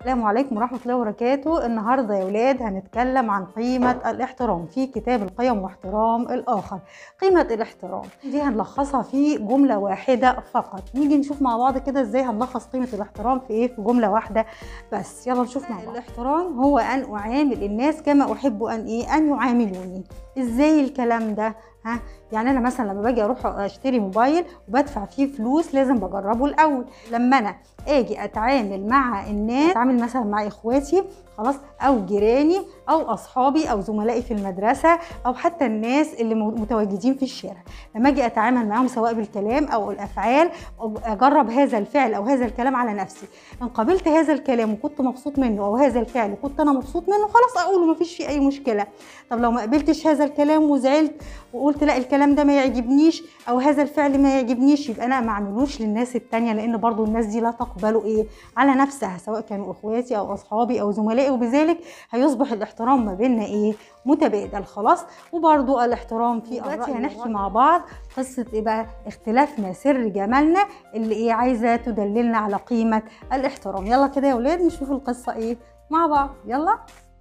السلام عليكم ورحمة الله وبركاته النهاردة يا ولاد هنتكلم عن قيمة الاحترام في كتاب القيم واحترام الآخر قيمة الاحترام دي هنلخصها في جملة واحدة فقط نيجي نشوف مع بعض كده ازاي هنلخص قيمة الاحترام في ايه في جملة واحدة بس يلا نشوف مع بعض الاحترام هو أن أعامل الناس كما أحب أن ايه أن يعاملوني ازاي الكلام ده ها يعني انا مثلا لما باجي اروح اشتري موبايل وبدفع فيه فلوس لازم بجربه الاول لما انا اجي اتعامل مع الناس اتعامل مثلا مع اخواتي خلاص او جيراني او اصحابي او زملائي في المدرسه او حتى الناس اللي متواجدين في الشارع لما اجي اتعامل معاهم سواء بالكلام او الافعال أو اجرب هذا الفعل او هذا الكلام على نفسي ان قبلت هذا الكلام وكنت مبسوط منه او هذا الفعل وكنت انا مبسوط منه خلاص اقوله مفيش فيه اي مشكله طب لو ما قبلتش هذا الكلام وزعلت وقلت لا الكلام ده ما يعجبنيش او هذا الفعل ما يعجبنيش يبقى انا ما اعملوش للناس التانية لان برضو الناس دي لا تقبله ايه على نفسها سواء كانوا اخواتي او اصحابي او زملائي وبذلك هيصبح الاحترام ما بيننا ايه متبادل خلاص وبرضو الاحترام في دلوقتي هنحكي مع بعض قصة ايه بقى اختلافنا سر جمالنا اللي ايه عايزة تدللنا على قيمة الاحترام يلا كده يا ولاد نشوف القصة ايه مع بعض يلا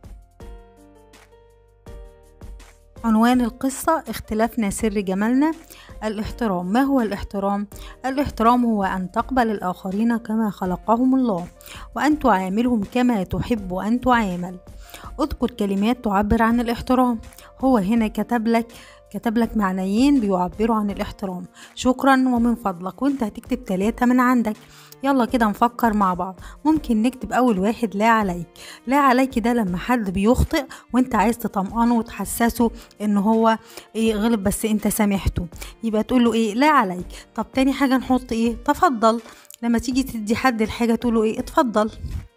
عنوان القصة اختلافنا سر جمالنا الاحترام ما هو الاحترام؟ الاحترام هو أن تقبل الآخرين كما خلقهم الله وأن تعاملهم كما تحب أن تعامل اذكر كلمات تعبر عن الاحترام هو هنا كتب لك كتب لك معنيين بيعبروا عن الاحترام شكرا ومن فضلك وانت هتكتب ثلاثة من عندك يلا كده نفكر مع بعض ممكن نكتب اول واحد لا عليك لا عليك ده لما حد بيخطئ وانت عايز تطمئنه وتحسسه ان هو ايه غلط بس انت سامحته يبقى تقول له ايه لا عليك طب تاني حاجة نحط ايه تفضل لما تيجي تدي حد الحاجة تقول له ايه اتفضل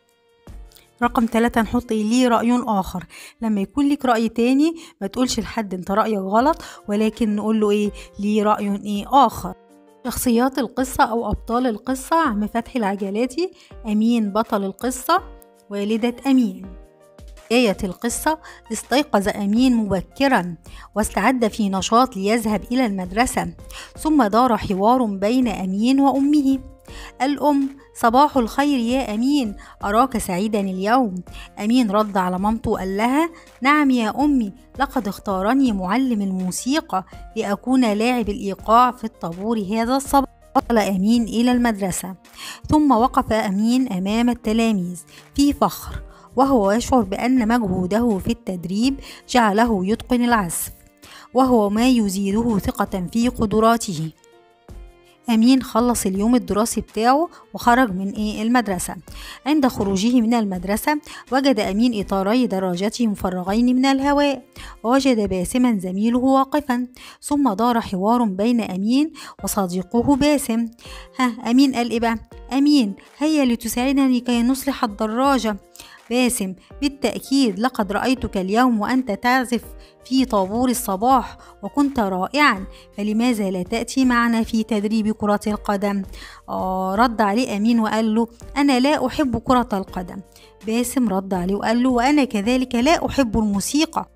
رقم ثلاثة نحط إيه ليه رأي آخر لما يكون لك رأي تاني ما تقولش لحد انت رأيك غلط ولكن نقول له ايه ليه رأي ايه آخر شخصيات القصة أو أبطال القصة عم فتحي العجلاتي أمين بطل القصة والدة أمين بداية القصة استيقظ أمين مبكرا واستعد في نشاط ليذهب إلى المدرسة ثم دار حوار بين أمين وأمه الأم صباح الخير يا أمين أراك سعيدا اليوم أمين رد على مامته وقال لها نعم يا أمي لقد اختارني معلم الموسيقى لأكون لاعب الإيقاع في الطابور هذا الصباح وصل أمين إلى المدرسة ثم وقف أمين أمام التلاميذ في فخر وهو يشعر بأن مجهوده في التدريب جعله يتقن العزف وهو ما يزيده ثقة في قدراته أمين خلص اليوم الدراسي بتاعه وخرج من إيه المدرسة عند خروجه من المدرسة وجد أمين إطاري دراجته مفرغين من الهواء ووجد باسما زميله واقفا ثم دار حوار بين أمين وصديقه باسم ها أمين قال إيه بقى أمين هيا لتساعدني كي نصلح الدراجة باسم بالتأكيد لقد رأيتك اليوم وأنت تعزف في طابور الصباح وكنت رائعا فلماذا لا تأتي معنا في تدريب كرة القدم آه رد عليه أمين وقال له أنا لا أحب كرة القدم باسم رد عليه وقال له وأنا كذلك لا أحب الموسيقى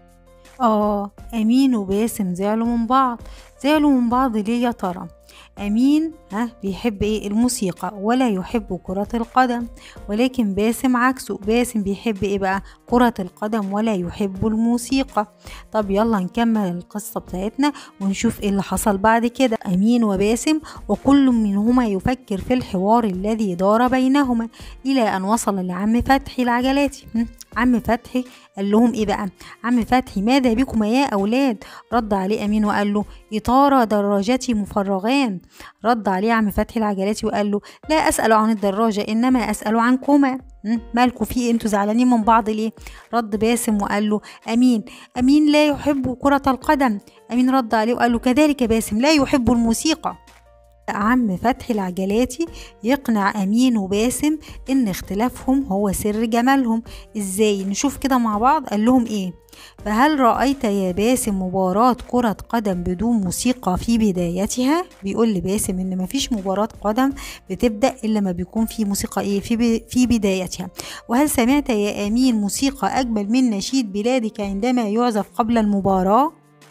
آه أمين وباسم زعلوا من بعض زعلوا من بعض ليه يا ترى أمين ها بيحب إيه الموسيقى ولا يحب كرة القدم ولكن باسم عكسه باسم بيحب إيه بقى كرة القدم ولا يحب الموسيقى طب يلا نكمل القصة بتاعتنا ونشوف إيه اللي حصل بعد كده أمين وباسم وكل منهما يفكر في الحوار الذي دار بينهما إلى أن وصل لعم فتحي العجلاتي عم فتحي قال لهم ايه بقى عم فتحي ماذا بكما يا اولاد رد عليه امين وقال له اطار دراجتي مفرغان رد عليه عم فتحي العجلاتي وقال له لا اسال عن الدراجه انما اسال عنكما مالكوا في انتوا زعلانين من بعض ليه رد باسم وقال له امين امين لا يحب كره القدم امين رد عليه وقال له كذلك باسم لا يحب الموسيقى عم فتحي العجلاتي يقنع أمين وباسم إن اختلافهم هو سر جمالهم إزاي نشوف كده مع بعض قال لهم إيه فهل رأيت يا باسم مباراة كرة قدم بدون موسيقى في بدايتها؟ بيقول لباسم إن مفيش مباراة قدم بتبدأ إلا ما بيكون في موسيقى إيه في, في بدايتها وهل سمعت يا أمين موسيقى أجمل من نشيد بلادك عندما يعزف قبل المباراة؟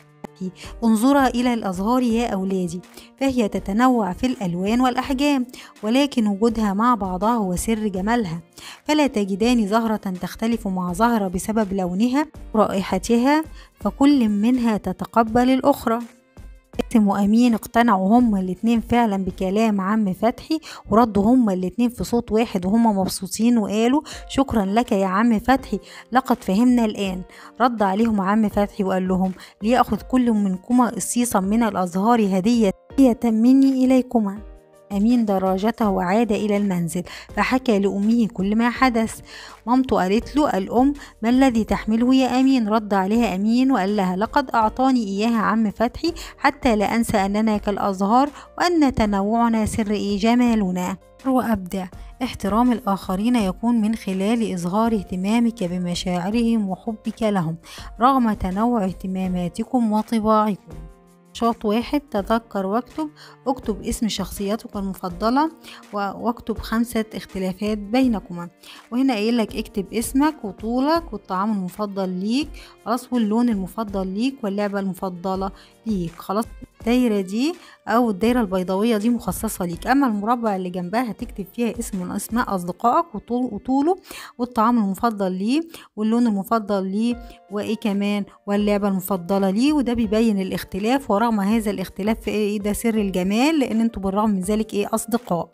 فتحي انظرا إلى الأزهار يا أولادي فهي تتنوع في الألوان والأحجام ولكن وجودها مع بعضها هو سر جمالها فلا تجدان زهرة تختلف مع زهرة بسبب لونها ورائحتها فكل منها تتقبل الأخرى قاسم وأمين اقتنعوا هما الاتنين فعلا بكلام عم فتحي وردوا هما الاتنين في صوت واحد وهما مبسوطين وقالوا شكرا لك يا عم فتحي لقد فهمنا الآن رد عليهم عم فتحي وقال لهم ليأخذ كل منكما قصيصا من الأزهار هدية مني إليكما أمين دراجته وعاد إلى المنزل فحكى لأمه كل ما حدث مامته قالت له الأم ما الذي تحمله يا أمين رد عليها أمين وقال لها لقد أعطاني إياها عم فتحي حتى لا أنسى أننا كالأزهار وأن تنوعنا سر إيه جمالنا وأبدع احترام الآخرين يكون من خلال إظهار اهتمامك بمشاعرهم وحبك لهم رغم تنوع اهتماماتكم وطباعكم شوط واحد تذكر واكتب اكتب اسم شخصيتك المفضلة واكتب خمسة اختلافات بينكما وهنا قايل لك اكتب اسمك وطولك والطعام المفضل ليك خلاص واللون المفضل ليك واللعبة المفضلة ليك خلاص الدايرة دي أو الدايرة البيضاوية دي مخصصة ليك أما المربع اللي جنبها هتكتب فيها اسم من أسماء أصدقائك وطول وطوله والطعام المفضل ليه واللون المفضل ليه وإيه كمان واللعبة المفضلة ليه وده بيبين الاختلاف ورغم هذا الاختلاف في إيه ده سر الجمال لأن انتوا بالرغم من ذلك إيه أصدقاء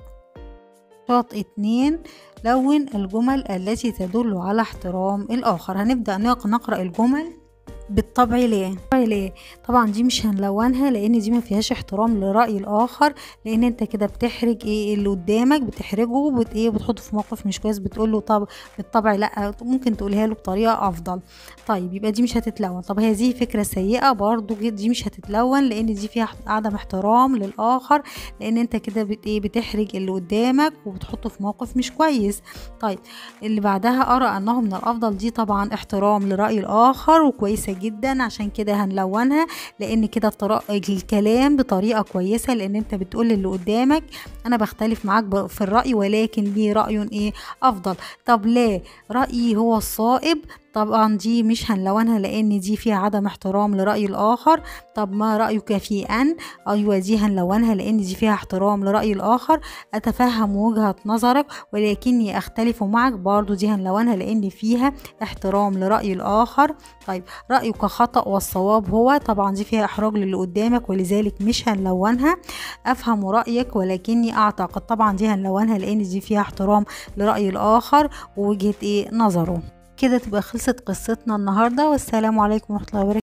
شاط اتنين لون الجمل التي تدل على احترام الآخر هنبدأ نقرأ الجمل بالطبع ليه ليه طبعا دي مش هنلونها لان دي ما فيهاش احترام لراي الاخر لان انت كده بتحرج ايه اللي قدامك بتحرجه بت ايه بتحطه في موقف مش كويس بتقول له طب بالطبع لا ممكن تقولها له بطريقه افضل طيب يبقى دي مش هتتلون طب هذه فكره سيئه برضو دي مش هتتلون لان دي فيها عدم احترام للاخر لان انت كده بت ايه بتحرج اللي قدامك وبتحطه في موقف مش كويس طيب اللي بعدها ارى انه من الافضل دي طبعا احترام لراي الاخر وكويسه جدا عشان كده هنلونها لان كده الكلام بطريقه كويسه لان انت بتقول للي قدامك انا بختلف معاك في الراي ولكن لي راي ايه افضل طب لا رايي هو الصائب طبعا دي مش هنلونها لان دي فيها عدم احترام لرأي الاخر طب ما رأيك في ان ايوه دي هنلونها لان دي فيها احترام لرأي الاخر اتفهم وجهة نظرك ولكني اختلف معك برضو دي هنلونها لان فيها احترام لرأي الاخر طيب رأيك خطأ والصواب هو طبعا دي فيها احراج للي قدامك ولذلك مش هنلونها افهم رأيك ولكني اعتقد طبعا دي هنلونها لان دي فيها احترام لرأي الاخر ووجهة ايه نظره كده تبقى خلصت قصتنا النهارده والسلام عليكم ورحمه الله وبركاته